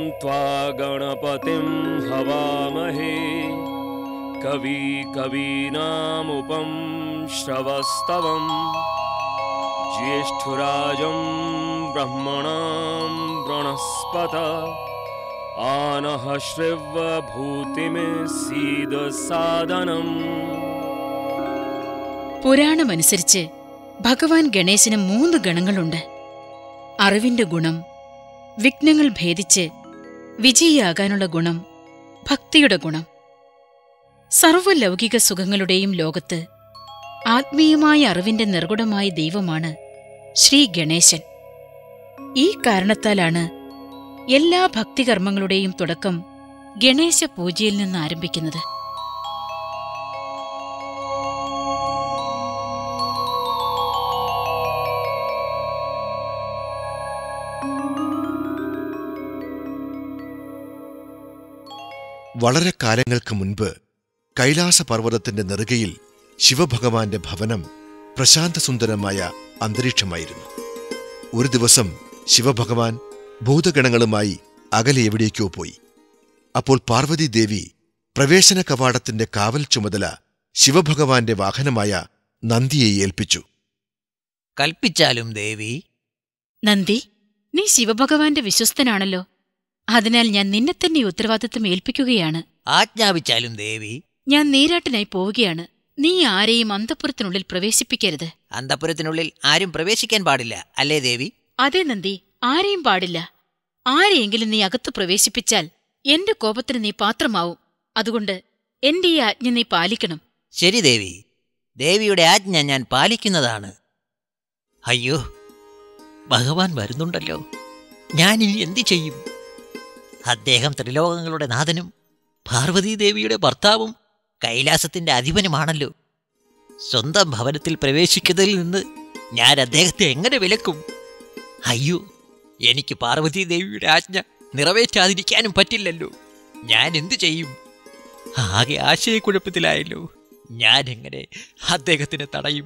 त्वा गणपतिं हवामहे कवि कवीनामुपं श्रवस्तवं ज्येष्ठराजं ब्रह्मणां बृणस्पत आनः श्रव्यभूतिमे सीदसादनम् പുരാണമനുസരിച്ച് ഭഗവാൻ ഗണേശന് മൂന്ന് ഗണങ്ങളുണ്ട് അറിവിന്റെ ഗുണം വിഘ്നങ്ങൾ ഭേദിച്ച് വിജയിയാകാനുള്ള ഗുണം ഭക്തിയുടെ ഗുണം സർവ്വലൗകിക സുഖങ്ങളുടെയും ലോകത്ത് ആത്മീയമായ അറിവിന്റെ നിർഗുണമായ ദൈവമാണ് ശ്രീ ഗണേശൻ ഈ കാരണത്താലാണ് എല്ലാ ഭക്തികർമ്മങ്ങളുടെയും തുടക്കം ഗണേശ പൂജയിൽ നിന്ന് ആരംഭിക്കുന്നത് വളരെ കാലങ്ങൾക്ക് മുൻപ് കൈലാസപർവ്വതത്തിന്റെ നെറുകയിൽ ശിവഭഗവാന്റെ ഭവനം പ്രശാന്തസുന്ദരമായ അന്തരീക്ഷമായിരുന്നു ഒരു ദിവസം ശിവഭഗവാൻ ഭൂതഗണങ്ങളുമായി അകലെ എവിടേക്കോ പോയി അപ്പോൾ പാർവതി ദേവി പ്രവേശന കവാടത്തിന്റെ കാവൽ ചുമതല ശിവഭഗവാന്റെ വാഹനമായ നന്ദിയെ ഏൽപ്പിച്ചു കൽപ്പിച്ചാലും ദേവി നന്ദി നീ ശിവഭഗവാന്റെ വിശ്വസ്തനാണല്ലോ അതിനാൽ ഞാൻ നിന്നെ തന്നെ ഈ ഉത്തരവാദിത്വം ഏൽപ്പിക്കുകയാണ് ആജ്ഞാപിച്ചാലും ദേവി ഞാൻ നീരാട്ടിനായി പോവുകയാണ് നീ ആരെയും അന്തപ്പുരത്തിനുള്ളിൽ പ്രവേശിപ്പിക്കരുത് അന്തപുരത്തിനുള്ളിൽ ആരും പ്രവേശിക്കാൻ പാടില്ല അല്ലേ ദേവി അതെ നന്ദി ആരെയും പാടില്ല ആരെയെങ്കിലും നീ അകത്ത് പ്രവേശിപ്പിച്ചാൽ എന്റെ കോപത്തിന് നീ പാത്രമാവും അതുകൊണ്ട് എന്റെ ഈ ആജ്ഞ നീ പാലിക്കണം ശരി ദേവി ദേവിയുടെ ആജ്ഞ ഞാൻ പാലിക്കുന്നതാണ് അയ്യോ ഭഗവാൻ വരുന്നുണ്ടല്ലോ ഞാനിനി എന്തു ചെയ്യും അദ്ദേഹം ത്രിലോകങ്ങളുടെ നാഥനും പാർവതീദേവിയുടെ ഭർത്താവും കൈലാസത്തിന്റെ അധിപനുമാണല്ലോ സ്വന്തം ഭവനത്തിൽ പ്രവേശിക്കുന്നതിൽ നിന്ന് ഞാൻ അദ്ദേഹത്തെ എങ്ങനെ വിലക്കും അയ്യോ എനിക്ക് പാർവതീദേവിയുടെ ആജ്ഞ നിറവേറ്റാതിരിക്കാനും പറ്റില്ലല്ലോ ഞാൻ എന്തു ചെയ്യും ആകെ ആശയക്കുഴപ്പത്തിലായല്ലോ ഞാൻ എങ്ങനെ അദ്ദേഹത്തിനെ തടയും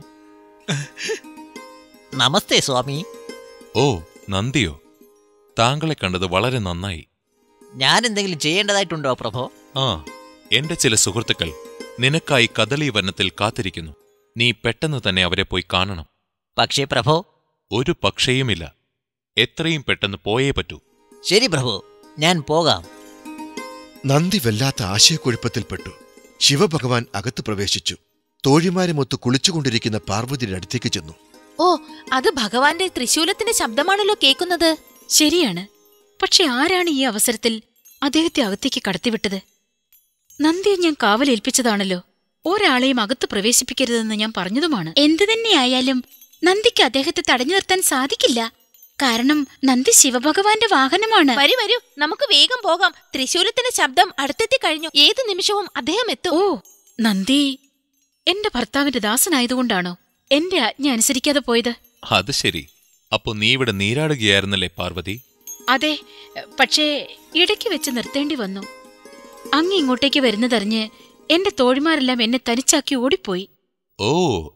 നമസ്തേ സ്വാമി ഓ നന്ദിയോ താങ്കളെ കണ്ടത് വളരെ നന്നായി ഞാൻ എന്തെങ്കിലും ചെയ്യേണ്ടതായിട്ടുണ്ടോ പ്രഭോ ആ എന്റെ ചില സുഹൃത്തുക്കൾ നിനക്കായി കദളി വനത്തിൽ കാത്തിരിക്കുന്നു നീ പെട്ടെന്ന് തന്നെ അവരെ പോയി കാണണം പക്ഷേ പ്രഭോ ഒരു പക്ഷേയുമില്ല എത്രയും പെട്ടെന്ന് പോയേ പറ്റൂ ശരി പ്രഭു ഞാൻ പോകാം നന്ദി വല്ലാത്ത ആശയക്കുഴപ്പത്തിൽപ്പെട്ടു ശിവഭഗവാൻ അകത്ത് പ്രവേശിച്ചു തോഴിമാരുമൊത്ത് കുളിച്ചുകൊണ്ടിരിക്കുന്ന പാർവതിയുടെ അടുത്തേക്ക് ചെന്നു ഓ അത് ഭഗവാന്റെ ത്രിശൂലത്തിന്റെ ശബ്ദമാണല്ലോ കേൾക്കുന്നത് ശരിയാണ് പക്ഷെ ആരാണ് ഈ അവസരത്തിൽ അദ്ദേഹത്തെ അകത്തേക്ക് കടത്തിവിട്ടത് നന്ദിയെ ഞാൻ കാവലേൽപ്പിച്ചതാണല്ലോ ഒരാളെയും അകത്ത് പ്രവേശിപ്പിക്കരുതെന്ന് ഞാൻ പറഞ്ഞതുമാണ് എന്തു തന്നെയായാലും നന്ദിക്ക് അദ്ദേഹത്തെ തടഞ്ഞു നിർത്താൻ സാധിക്കില്ല കാരണം നന്ദി ശിവഭഗവാന്റെ വാഹനമാണ് വരൂ വരൂ നമുക്ക് വേഗം പോകാം ത്രിശൂലത്തിന്റെ ശബ്ദം അടുത്തെത്തി കഴിഞ്ഞു ഏത് നിമിഷവും അദ്ദേഹം എത്തും ഓ നന്ദി എന്റെ ഭർത്താവിന്റെ ദാസനായതുകൊണ്ടാണോ എന്റെ ആജ്ഞ അനുസരിക്കാതെ പോയത് അത് ശരി അപ്പോ നീ ഇവിടെ നീരാടുകയായിരുന്നല്ലേ പാർവതി അതെ പക്ഷേ ഇടയ്ക്ക് വെച്ച് നിർത്തേണ്ടി വന്നു അങ്ങ് ഇങ്ങോട്ടേക്ക് വരുന്നതറിഞ്ഞ് എന്റെ തോഴിമാരെല്ലാം എന്നെ തനിച്ചാക്കി ഓടിപ്പോയി ഓ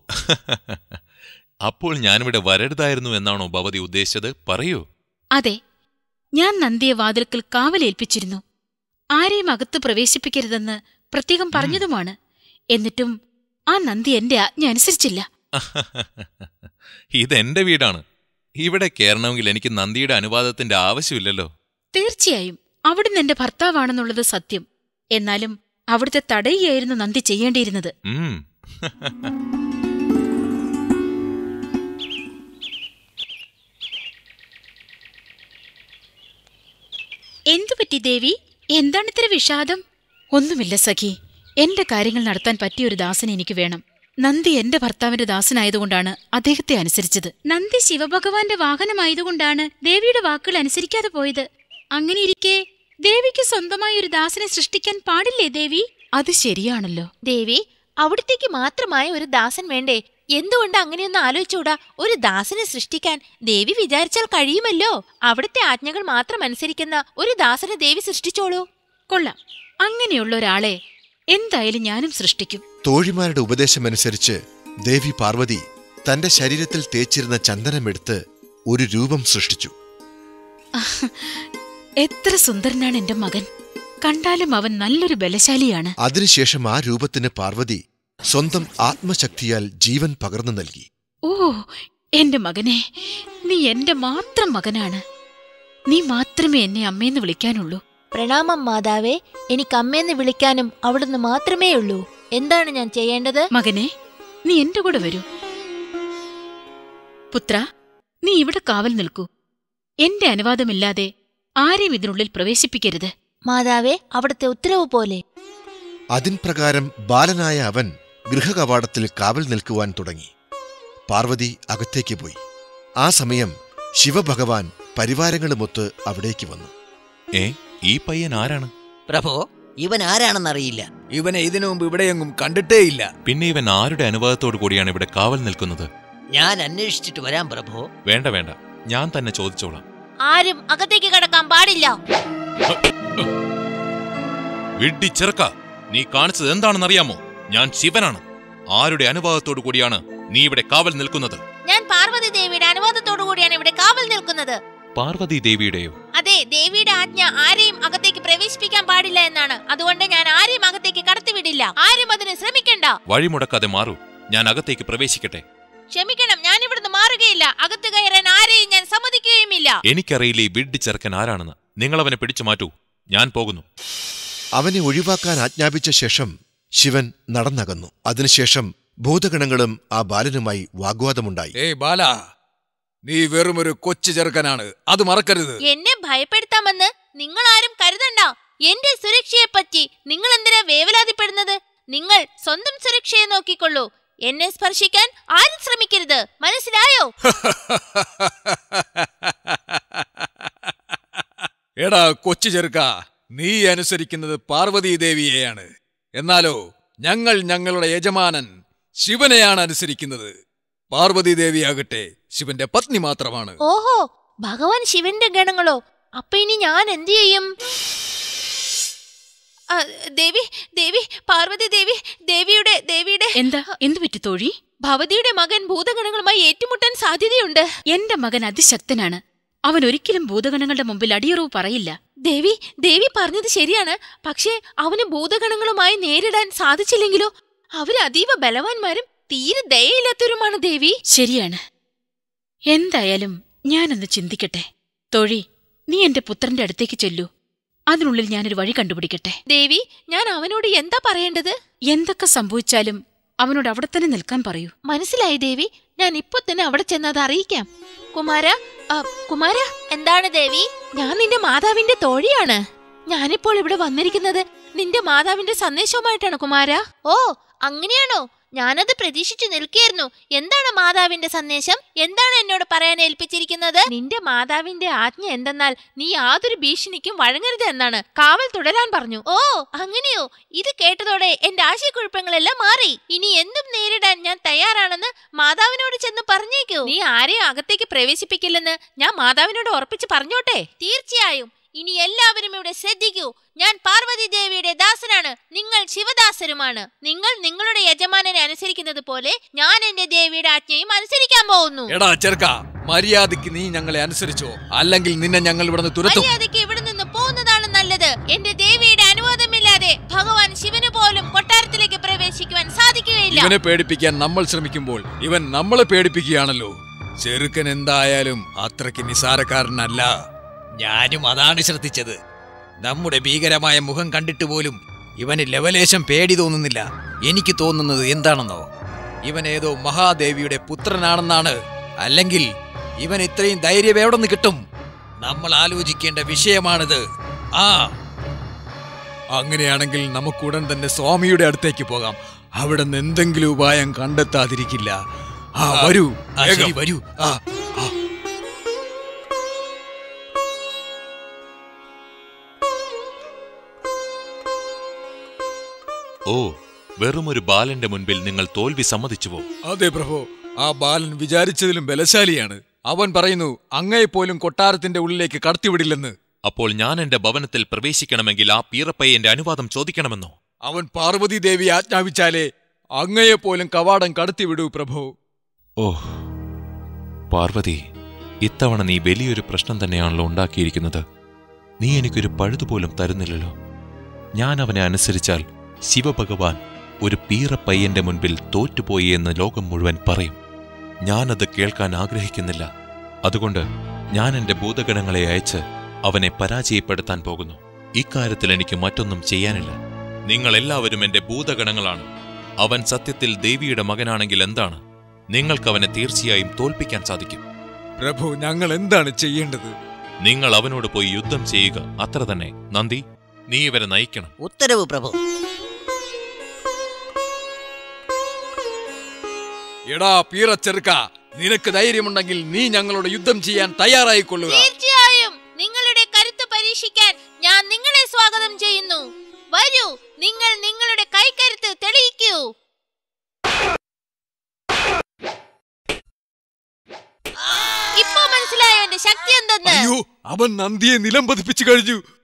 അപ്പോൾ ഞാനിവിടെ വരരുതായിരുന്നു എന്നാണോ ഭവതി ഉദ്ദേശിച്ചത് പറയൂ അതെ ഞാൻ നന്ദിയെ വാതിൽക്കൽ കാവലേൽപ്പിച്ചിരുന്നു ആരെയും അകത്ത് പ്രവേശിപ്പിക്കരുതെന്ന് പ്രത്യേകം പറഞ്ഞതുമാണ് എന്നിട്ടും ആ നന്ദി എന്റെ ആജ്ഞ അനുസരിച്ചില്ല ഇതെന്റെ വീടാണ് ഇവിടെ കയറണമെങ്കിൽ എനിക്ക് നന്ദിയുടെ അനുവാദത്തിന്റെ ആവശ്യമില്ലല്ലോ തീർച്ചയായും അവിടുന്ന് എന്റെ ഭർത്താവാണെന്നുള്ളത് സത്യം എന്നാലും അവിടുത്തെ തടയുകയായിരുന്നു നന്ദി ചെയ്യേണ്ടിയിരുന്നത് ഉം എന്തുപറ്റി ദേവി എന്താണിത്ര വിഷാദം ഒന്നുമില്ല സഖി എന്റെ കാര്യങ്ങൾ നടത്താൻ പറ്റിയൊരു ദാസൻ എനിക്ക് വേണം നന്ദി എന്റെ ഭർത്താവിന്റെ ദാസനായതുകൊണ്ടാണ് അദ്ദേഹത്തെ അനുസരിച്ചത് നന്ദി ശിവഭഗവാന്റെ വാഹനമായതുകൊണ്ടാണ് ദേവിയുടെ വാക്കുകൾ അനുസരിക്കാതെ പോയത് അങ്ങനെയിരിക്കെ ദേവിക്ക് സ്വന്തമായി ഒരു ദാസനെ സൃഷ്ടിക്കാൻ പാടില്ലേ ദേവി അത് ശരിയാണല്ലോ ദേവി അവിടത്തേക്ക് മാത്രമായ ഒരു ദാസൻ വേണ്ടേ എന്തുകൊണ്ട് അങ്ങനെയൊന്നും ആലോചിച്ചൂടാ ഒരു ദാസനെ സൃഷ്ടിക്കാൻ ദേവി വിചാരിച്ചാൽ കഴിയുമല്ലോ അവിടുത്തെ ആജ്ഞകൾ മാത്രം അനുസരിക്കുന്ന ഒരു ദാസനെ ദേവി സൃഷ്ടിച്ചോളൂ കൊള്ളാം അങ്ങനെയുള്ള ഒരാളെ എന്തായാലും ഞാനും സൃഷ്ടിക്കും തോഴിമാരുടെ ഉപദേശമനുസരിച്ച് ദേവി പാർവതി തന്റെ ശരീരത്തിൽ തേച്ചിരുന്ന ചന്ദനമെടുത്ത് ഒരു രൂപം സൃഷ്ടിച്ചു എത്ര സുന്ദരനാണ് എന്റെ മകൻ കണ്ടാലും അവൻ നല്ലൊരു ബലശാലിയാണ് അതിനുശേഷം ആ രൂപത്തിന് പാർവതി സ്വന്തം ആത്മശക്തിയാൽ ജീവൻ പകർന്നു നൽകി ഓ എന്റെ മകനെ നീ എന്റെ മാത്രം മകനാണ് നീ മാത്രമേ എന്നെ അമ്മയെന്ന് വിളിക്കാനുള്ളൂ പ്രണാമം മാതാവേ എനിക്ക് അമ്മയെന്ന് വിളിക്കാനും അവിടുന്ന് മാത്രമേ ഉള്ളൂ എന്താണ് ഞാൻ ചെയ്യേണ്ടത് മകനെ നീ എന്റെ കൂടെ വരൂ പുത്ര നീ ഇവിടെ കാവൽ നിൽക്കൂ എന്റെ അനുവാദമില്ലാതെ ആരെയും ഇതിനുള്ളിൽ പ്രവേശിപ്പിക്കരുത് മാതാവേ അവിടുത്തെ ഉത്തരവ് പോലെ അതിൻ പ്രകാരം ബാലനായ അവൻ ഗൃഹകവാടത്തിൽ കാവൽ നിൽക്കുവാൻ തുടങ്ങി പാർവതി അകത്തേക്ക് പോയി ആ സമയം ശിവഭഗവാൻ പരിവാരങ്ങളുമൊത്ത് അവിടേക്ക് വന്നു ഏ ഈ പയ്യൻ ആരാണ് പ്രഭോ ഇവൻ ആരാണെന്നറിയില്ല ഇവനെ ഇതിനു മുമ്പ് ഇവിടെയെങ്ങും കണ്ടിട്ടേയില്ല പിന്നെ ഇവൻ ആരുടെ അനുവാദത്തോടു കൂടിയാണ് ഇവിടെ കാവൽ നിൽക്കുന്നത് ഞാൻ അന്വേഷിച്ചിട്ട് വരാം പ്രഭോ വേണ്ട വേണ്ട ഞാൻ തന്നെ ചോദിച്ചോളാം ആരും അകത്തേക്ക് കടക്കാൻ പാടില്ല വിഡ്ഢി ചെറുക്ക നീ കാണിച്ചത് എന്താണെന്നറിയാമോ ഞാൻ ശിവനാണ് ആരുടെ അനുവാദത്തോടു കൂടിയാണ് നീ ഇവിടെ കാവൽ നിൽക്കുന്നത് ഞാൻ പാർവതി ദേവിയുടെ അനുവാദത്തോടു കൂടിയാണ് ഇവിടെ കാവൽ നിൽക്കുന്നത് പാർവതി ദേവിയുടെയോ അതെ ദേവിയുടെ ആജ്ഞ ആരെയും അകത്തേക്ക് പ്രവേശിപ്പിക്കാൻ പാടില്ല എന്നാണ് അതുകൊണ്ട് ഞാൻ ആരെയും അകത്തേക്ക് കടത്തിവിടില്ല ആരും അതിന് ശ്രമിക്കണ്ട വഴിമുടക്കാതെ മാറൂ ഞാൻ അകത്തേക്ക് പ്രവേശിക്കട്ടെ ക്ഷമിക്കണം ഞാൻ ഇവിടുന്ന് മാറുകയില്ല അകത്ത് കയറാൻ ആരെയും ഞാൻ സമ്മതിക്കുകയുമില്ല എനിക്കറിയില്ല ഈ വിഡ്ഢി ചെറുക്കൻ ആരാണെന്ന് നിങ്ങൾ അവനെ പിടിച്ചു മാറ്റൂ ഞാൻ പോകുന്നു അവനെ ഒഴിവാക്കാൻ ആജ്ഞാപിച്ച ശേഷം ശിവൻ നടന്നകന്നു അതിനുശേഷം ഭൂതഗണങ്ങളും ആ ബാലനുമായി വാഗ്വാദമുണ്ടായി ഏയ് ബാല നീ വെറുമൊരു കൊച്ചു ചെറുക്കനാണ് അത് മറക്കരുത് എന്നെ ഭയപ്പെടുത്താമെന്ന് നിങ്ങൾ ആരും കരുതണ്ട എന്റെ സുരക്ഷയെപ്പറ്റി നിങ്ങൾ എന്തിനാ വേവലാതിപ്പെടുന്നത് നിങ്ങൾ സ്വന്തം സുരക്ഷയെ നോക്കിക്കൊള്ളൂ എന്നെ സ്പർശിക്കാൻ ആരും ശ്രമിക്കരുത് മനസ്സിലായോ എടാ കൊച്ചു ചെറുക്ക നീ അനുസരിക്കുന്നത് പാർവതീ ദേവിയെയാണ് എന്നാലോ ഞങ്ങൾ ഞങ്ങളുടെ യജമാനൻ ശിവനെയാണ് അനുസരിക്കുന്നത് പാർവതീ ദേവിയാകട്ടെ ശിവന്റെ പത്നി മാത്രമാണ് ഓഹോ ഭഗവാൻ ശിവന്റെ ഗണങ്ങളോ അപ്പൊ ഇനി ഞാൻ എന്തു ചെയ്യും ആ, ദേവി ദേവി പാർവതി ദേവി ദേവിയുടെ ദേവിയുടെ എന്താ എന്തു പറ്റി തോഴി ഭവതിയുടെ മകൻ ഭൂതഗണങ്ങളുമായി ഏറ്റുമുട്ടാൻ സാധ്യതയുണ്ട് എന്റെ മകൻ അതിശക്തനാണ് അവൻ ഒരിക്കലും ഭൂതഗണങ്ങളുടെ മുമ്പിൽ അടിയറവ് പറയില്ല ദേവി ദേവി പറഞ്ഞത് ശരിയാണ് പക്ഷേ അവന് ഭൂതഗണങ്ങളുമായി നേരിടാൻ സാധിച്ചില്ലെങ്കിലോ അവര് അതീവ ബലവാന്മാരും തീരെ ദയയില്ലാത്തവരുമാണ് ദേവി ശരിയാണ് എന്തായാലും ഞാനൊന്ന് ചിന്തിക്കട്ടെ തോഴി നീ എന്റെ പുത്രന്റെ അടുത്തേക്ക് ചെല്ലൂ അതിനുള്ളിൽ ഞാനൊരു വഴി കണ്ടുപിടിക്കട്ടെ ദേവി ഞാൻ അവനോട് എന്താ പറയേണ്ടത് എന്തൊക്കെ സംഭവിച്ചാലും അവനോട് അവിടെ തന്നെ നിൽക്കാൻ പറയൂ മനസ്സിലായി ദേവി ഞാൻ ഇപ്പൊ തന്നെ അവിടെ ചെന്ന് അത് അറിയിക്കാം കുമാര ആ, കുമാര എന്താണ് ദേവി ഞാൻ നിന്റെ മാതാവിന്റെ തോഴിയാണ് ഞാനിപ്പോൾ ഇവിടെ വന്നിരിക്കുന്നത് നിന്റെ മാതാവിന്റെ സന്ദേശവുമായിട്ടാണ് കുമാര ഓ അങ്ങനെയാണോ ഞാനത് പ്രതീക്ഷിച്ചു നിൽക്കുകയായിരുന്നു എന്താണ് മാതാവിന്റെ സന്ദേശം എന്താണ് എന്നോട് പറയാൻ ഏൽപ്പിച്ചിരിക്കുന്നത് നിന്റെ മാതാവിന്റെ ആജ്ഞ എന്തെന്നാൽ നീ യാതൊരു ഭീഷണിക്കും വഴങ്ങരുത് എന്നാണ് കാവൽ തുടരാൻ പറഞ്ഞു ഓ അങ്ങനെയോ ഇത് കേട്ടതോടെ എന്റെ ആശയക്കുഴപ്പങ്ങളെല്ലാം മാറി ഇനി എന്തും നേരിടാൻ ഞാൻ തയ്യാറാണെന്ന് മാതാവിനോട് ചെന്ന് പറഞ്ഞേക്കൂ നീ ആരെയും അകത്തേക്ക് പ്രവേശിപ്പിക്കില്ലെന്ന് ഞാൻ മാതാവിനോട് ഉറപ്പിച്ച് പറഞ്ഞോട്ടെ തീർച്ചയായും ഇനി എല്ലാവരും ഇവിടെ ശ്രദ്ധിക്കൂ ഞാൻ പാർവതി ദേവിയുടെ ദാസനാണ് നിങ്ങൾ ശിവദാസരുമാണ് നിങ്ങൾ നിങ്ങളുടെ യജമാനനെ അനുസരിക്കുന്നത് പോലെ ഞാൻ എന്റെ ദേവിയുടെ ആജ്ഞയും അനുസരിക്കാൻ പോകുന്നു എടാ ചെറുക്ക മര്യാദയ്ക്ക് നീ ഞങ്ങളെ അനുസരിച്ചോ അല്ലെങ്കിൽ നിന്നെ ഞങ്ങൾ ഇവിടുന്ന് തുരത്തും മര്യാദയ്ക്ക് ഇവിടെ നിന്ന് പോകുന്നതാണ് നല്ലത് എന്റെ ദേവിയുടെ അനുവാദമില്ലാതെ ഭഗവാൻ ശിവന് പോലും കൊട്ടാരത്തിലേക്ക് പ്രവേശിക്കുവാൻ സാധിക്കുകയില്ല ഇവനെ പേടിപ്പിക്കാൻ നമ്മൾ ശ്രമിക്കുമ്പോൾ ഇവൻ നമ്മളെ പേടിപ്പിക്കുകയാണല്ലോ ചെറുക്കൻ എന്തായാലും അത്രയ്ക്ക് നിസാരക്കാരനല്ല ഞാനും അതാണ് ശ്രദ്ധിച്ചത് നമ്മുടെ ഭീകരമായ മുഖം കണ്ടിട്ട് പോലും ഇവന് ലവലേശം പേടി തോന്നുന്നില്ല എനിക്ക് തോന്നുന്നത് എന്താണെന്നോ ഇവൻ ഏതോ മഹാദേവിയുടെ പുത്രനാണെന്നാണ് അല്ലെങ്കിൽ ഇവൻ ഇത്രയും ധൈര്യം എവിടെ നിന്ന് കിട്ടും നമ്മൾ ആലോചിക്കേണ്ട വിഷയമാണിത് ആ അങ്ങനെയാണെങ്കിൽ നമുക്കുടൻ തന്നെ സ്വാമിയുടെ അടുത്തേക്ക് പോകാം അവിടെ നിന്ന് എന്തെങ്കിലും ഉപായം കണ്ടെത്താതിരിക്കില്ല ആ വരൂ ആ, ശരി, വേഗം. വരൂ ആ ഓ വെറുമൊരു ബാലന്റെ മുൻപിൽ നിങ്ങൾ തോൽവി സമ്മതിച്ചുവോ അതെ പ്രഭു ആ ബാലൻ വിചാരിച്ചതിലും ബലശാലിയാണ് അവൻ പറയുന്നു അങ്ങയെപ്പോലും കൊട്ടാരത്തിന്റെ ഉള്ളിലേക്ക് കടത്തിവിടില്ലെന്ന് അപ്പോൾ ഞാൻ എന്റെ ഭവനത്തിൽ പ്രവേശിക്കണമെങ്കിൽ ആ പീറപ്പയ്യന്റെ അനുവാദം ചോദിക്കണമെന്നോ അവൻ പാർവതി ദേവി ആജ്ഞാപിച്ചാലേ അങ്ങയെപ്പോലും കവാടം കടത്തിവിടൂ പ്രഭു ഓ പാർവതി ഇത്തവണ നീ വലിയൊരു പ്രശ്നം തന്നെയാണല്ലോ ഉണ്ടാക്കിയിരിക്കുന്നത് നീ എനിക്കൊരു പഴുതുപോലും തരുന്നില്ലല്ലോ ഞാൻ അവനെ അനുസരിച്ചാൽ ശിവഭഗവാൻ ഒരു പീറപ്പയ്യന്റെ മുൻപിൽ തോറ്റുപോയി എന്ന് ലോകം മുഴുവൻ പറയും ഞാനത് കേൾക്കാൻ ആഗ്രഹിക്കുന്നില്ല അതുകൊണ്ട് ഞാൻ എന്റെ ഭൂതഗണങ്ങളെ അയച്ച് അവനെ പരാജയപ്പെടുത്താൻ പോകുന്നു ഇക്കാര്യത്തിൽ എനിക്ക് മറ്റൊന്നും ചെയ്യാനില്ല നിങ്ങൾ എല്ലാവരും എന്റെ ഭൂതഗണങ്ങളാണ് അവൻ സത്യത്തിൽ ദേവിയുടെ മകനാണെങ്കിൽ എന്താണ് നിങ്ങൾക്ക് അവനെ തീർച്ചയായും തോൽപ്പിക്കാൻ സാധിക്കും പ്രഭു ഞങ്ങൾ എന്താണ് ചെയ്യേണ്ടത് നിങ്ങൾ അവനോട് പോയി യുദ്ധം ചെയ്യുക അത്ര തന്നെ നന്ദി നീ ഇവരെ നയിക്കണം ഉത്തരവ് പ്രഭു എടാ പീറച്ചെറുക്ക നിനക്ക് ധൈര്യമുണ്ടെങ്കിൽ നീ ഞങ്ങളോട് യുദ്ധം ചെയ്യാൻ തയ്യാറായിക്കൊള്ളുക തീർച്ചയായും നിങ്ങളുടെ കരുത്ത് പരീക്ഷിക്കാൻ ഞാൻ നിങ്ങളെ സ്വാഗതം ചെയ്യുന്നു വരൂ നിങ്ങൾ നിങ്ങളുടെ കൈക്കരുത്ത് തെളിയിക്കൂ ഇപ്പൊ മനസ്സിലായോ എന്റെ ശക്തി എന്തെന്ന് അയ്യോ അവൻ നന്ദിയെ നിലം പതിപ്പിച്ചു കഴിഞ്ഞു